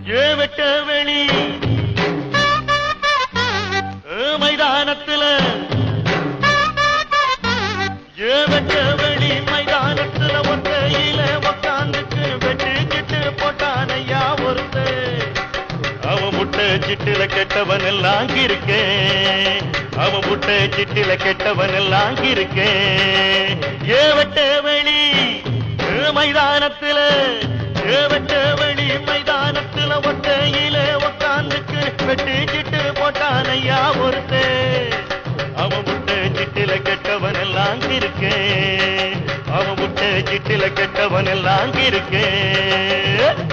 ஏ வெட்ட வெளி ஏ மைதானத்துல ஏ வெட்ட வெளி மைதானத்துல ஒத்தையில உக்காந்துக்கு வெட்டு கிட்டு போட்டானையா ஒருத்தன் அவன் முட்டை சிட்டில கெட்டவன் எல்லாம் இருக்கேன் அவன் முட்டை சிட்டில கெட்டவன் எல்லாம் இருக்கேன் ஏ வெட்ட வெளி ஏ மைதானத்துல ஏ வெட்ட வெளி மைதானத்துல ஒத்தையில உக்காந்துக்கு வெட்டு சிட்டு போட்டானையா ஒருத்தன் அவன் முட்டை சிட்டில கெட்டவன் எல்லாம் இருக்கேன் அவன் முட்டை சிட்டில கெட்டவன் எல்லாம் இருக்கேன்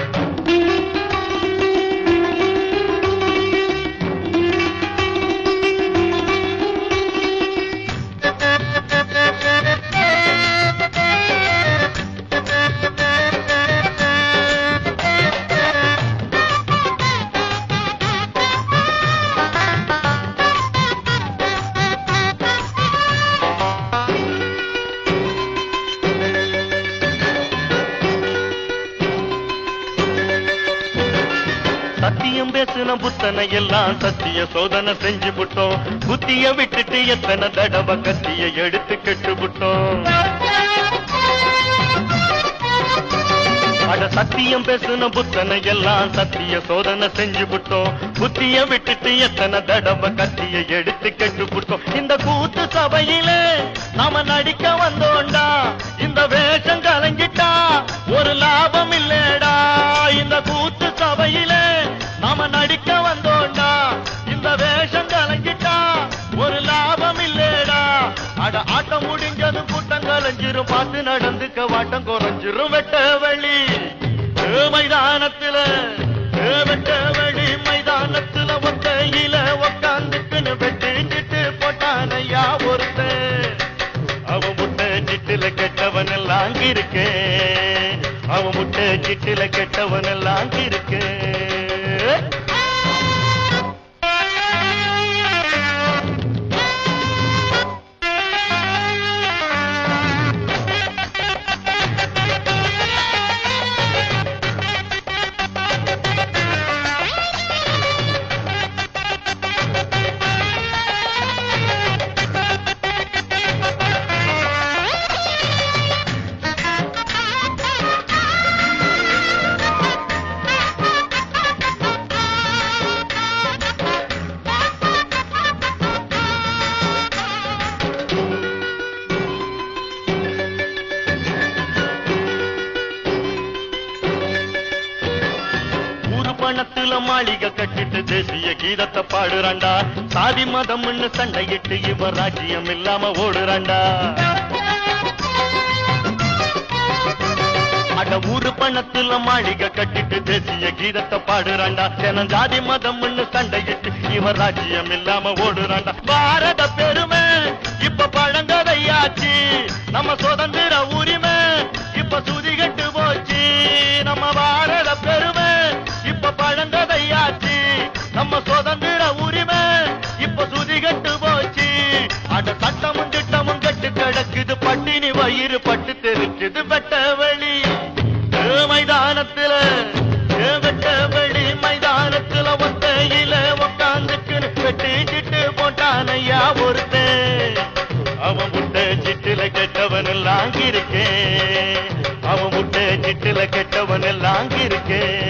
சத்தியம் பேசுன புத்தனை எல்லாம் சத்திய சோதனை செஞ்சு விட்டோம் புத்திய விட்டுட்டு எத்தனை தடவை கத்திய எடுத்து கெட்டு விட்டோம் அட சத்தியம் பேசுன புத்தனை எல்லாம் சத்திய சோதனை செஞ்சு விட்டோம் புத்திய விட்டுட்டு எத்தனை தடவை கத்திய எடுத்து கெட்டு விட்டோம் இந்த கூத்து சபையில நாம நடிக்க வந்தோண்டா இந்த வேஷம் கலங்கிட்டா ஒரு லாபம் இல்லடா இந்த கூத்து சபையில நாம நடிக்க வந்தோண்டா இந்த வேஷம் கலங்கிட்டா ஒரு லாபம் இல்லடா அட ஆட்டம் முடிஞ்சதும் கூட்டம் கலைஞ்சிரும் பார்த்து நடந்துக்க வாட்டம் குறைஞ்சிரும் வெட்ட வழி ஏ மைதானத்துல ஏ வெட்ட வழி மைதானத்துல ஒத்தையில உக்காந்துக்குன்னு வெட்டிக்கிட்டு போட்டானையா ஒருத்தன் அவன் முட்டை சிட்டில கெட்டவன் எல்லாம் இருக்கேன் அவன் முட்டை சிட்டில கெட்டவன் எல்லாம் இருக்கேன் ஊரு பணத்துல மாளிகை கட்டிட்டு தேசிய கீதத்தை பாடுறாண்டா சாதி மதம்னு சண்டையிட்டு இவன் ராஜ்யம் இல்லாம ஓடுறாண்டா அட ஊரு பணத்துல மாளிகை கட்டிட்டு தேசிய கீதத்தை பாடுறாண்டா ஜனம் ஜாதி மதம்னு சண்டையிட்டு இவன் ராஜ்யம் இல்லாம ஓடுறாண்டா பாரத பெருமை இப்ப பழங்கதையாச்சு நம்ம சுதந்திர உரிமை இப்ப சுதிகட்டு போச்சு நம்ம பாரத பெருமை இப்ப பழங்கதையாச்சு நம்ம சுதந்திர உரிமை இப்ப சுதிகட்டு போச்சு அட சட்டமும் திட்டமும் கட்டு கிடக்குது பட்டினி வயிறு பட்டு தெரிக்குது வெட்ட வழி ஏ மைதானத்துல ஏ வெட்ட வழி மைதானத்துல ஒத்தையில உக்காந்துக்குன்னு வெட்டிக்கிட்டு போட்டானையா ஒருத்தன் அவன் முட்டை சிட்டில கெட்டவன் எல்லாம் இருக்கேன் அவன் முட்டை சிட்டில கெட்டவன் எல்லாம் இருக்கேன்